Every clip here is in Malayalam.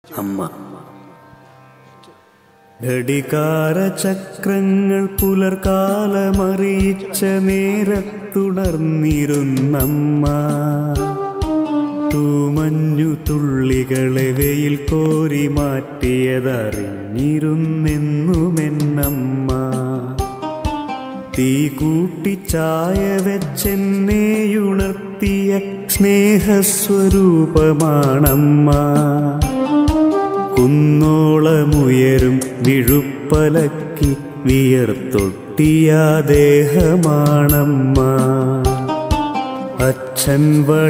അമ്മ ഘടികാര ചക്രങ്ങൾ പുലർകാലമറിയിച്ച നേരത്തുണർന്നിരുന്നമ്മ തൂമഞ്ഞു തുള്ളികളെ വെയിൽ കോരി മാറ്റിയതറിഞ്ഞിരുന്നെന്നുമെന്നമ്മ തീ കൂട്ടി ചായ വെച്ചെന്നെയുണർത്തിയ സ്നേഹസ്വരൂപമാണമ്മ കുന്നോളമുയരും വിഴുപ്പലക്കി വിയർത്തൊട്ടിയ ദേഹമാണമ്മ അച്ഛൻ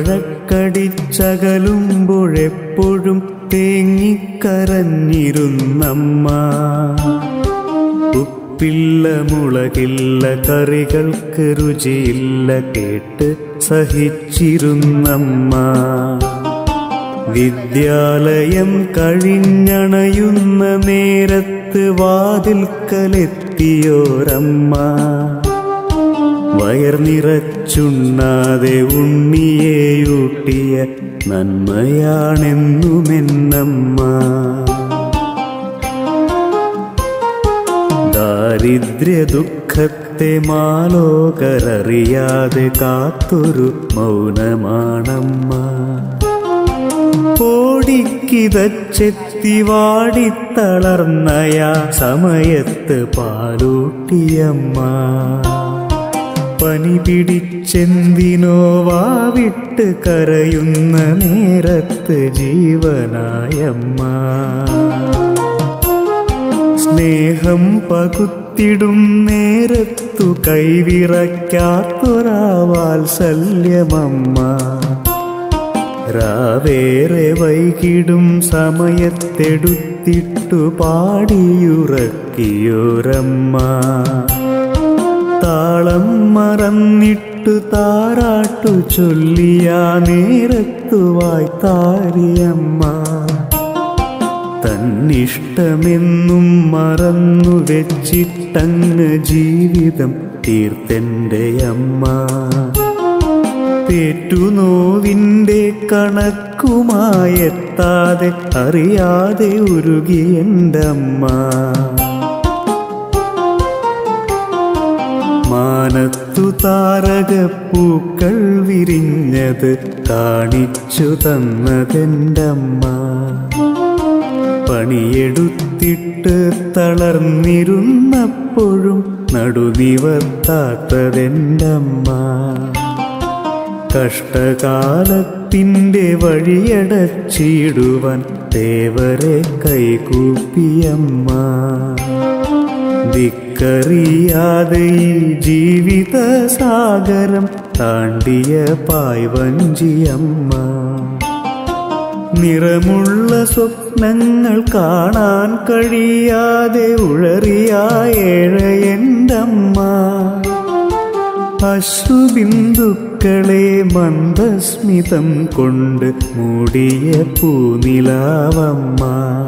വഴക്കടിച്ചകലുമ്പോഴെപ്പോഴും തേങ്ങിക്കരഞ്ഞിരുന്നമ്മ ഉപ്പില്ല മുളകില്ല കറികൾക്ക് രുചിയില്ല കേട്ട് സഹിച്ചിരുന്നമ്മ വിദ്യാലയം കഴിഞ്ഞണയുന്ന നേരത്ത് വാതിൽക്കലെത്തിയോരമ്മ വയർ നിറച്ചുണ്ണാതെ ഉണ്ണിയെയൂട്ടിയ നന്മയാണെന്നുമെന്നമ്മ ദാരിദ്ര്യ ദുഃഖത്തെ മാലോകരറിയാതെ കാത്തൊരു മൗനമാണമ്മ ഓടിക്കിതച്ചെത്തി വാടിത്തളർന്നയാ സമയത്ത് പാലൂട്ടിയമ്മ പനി പിടിച്ചെന്തിനോ വാവിട്ട് കരയുന്ന നേരത്ത് ജീവനായമ്മ സ്നേഹം പകുത്തിടും നേരത്തു കൈവിറയ്ക്കാത്തൊരാ വാത്സല്യമമ്മ രാവേറെ വൈകിടും സമയത്തെടുത്തിട്ടു പാടിയുറക്കിയോരമ്മ താളം മറന്നിട്ടു താരാട്ടു ചൊല്ലിയ നേരത്തു വായ്ത്താരിയമ്മ തന്നിഷ്ടമെന്നും മറന്നു വെച്ചിട്ടങ്ങ് ജീവിതം തീർത്തെൻ്റെ അമ്മ പേറ്റുനോവിൻ്റെ കണക്കുമായെത്താതെ അറിയാതെ ഉരുകി എൻ്റെ അമ്മ മാനത്തു താരകപ്പൂക്കൾ വിരിഞ്ഞത് കാണിച്ചു തന്നതെൻ്റമ്മ പണിയെടുത്തിട്ട് തളർന്നിരുന്നപ്പോഴും നടുനിവർത്താത്തതെൻ്റമ്മ കഷ്ടകാലത്തിൻ്റെ വഴിയടച്ചിടുവാൻ തേവരെ കൈകൂപ്പിയമ്മ ദിക്കറിയാതെ ഈ ജീവിത സാഗരം താണ്ടിയ പായ്വഞ്ചിയമ്മ നിറമുള്ള സ്വപ്നങ്ങൾ കാണാൻ കഴിയാതെ ഉഴറിയ ഏഴയൻ്റമ്മ അശ്രുബിന്ദുക്കളെ മന്ദസ്മിതം കൊണ്ട് മൂടിയ പൂനിലാവമ്മ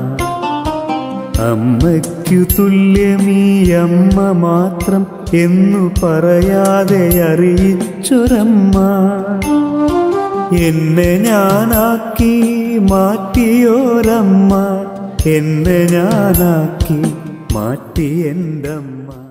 അമ്മയ്ക്കു തുല്യമീ അമ്മ മാത്രം എന്നു പറയാതെ അറിയിച്ചൊരമ്മ എന്നെ ഞാനാക്കി മാറ്റിയോരമ്മ എന്നെ ഞാനാക്കി മാറ്റി എൻ്റെ അമ്മ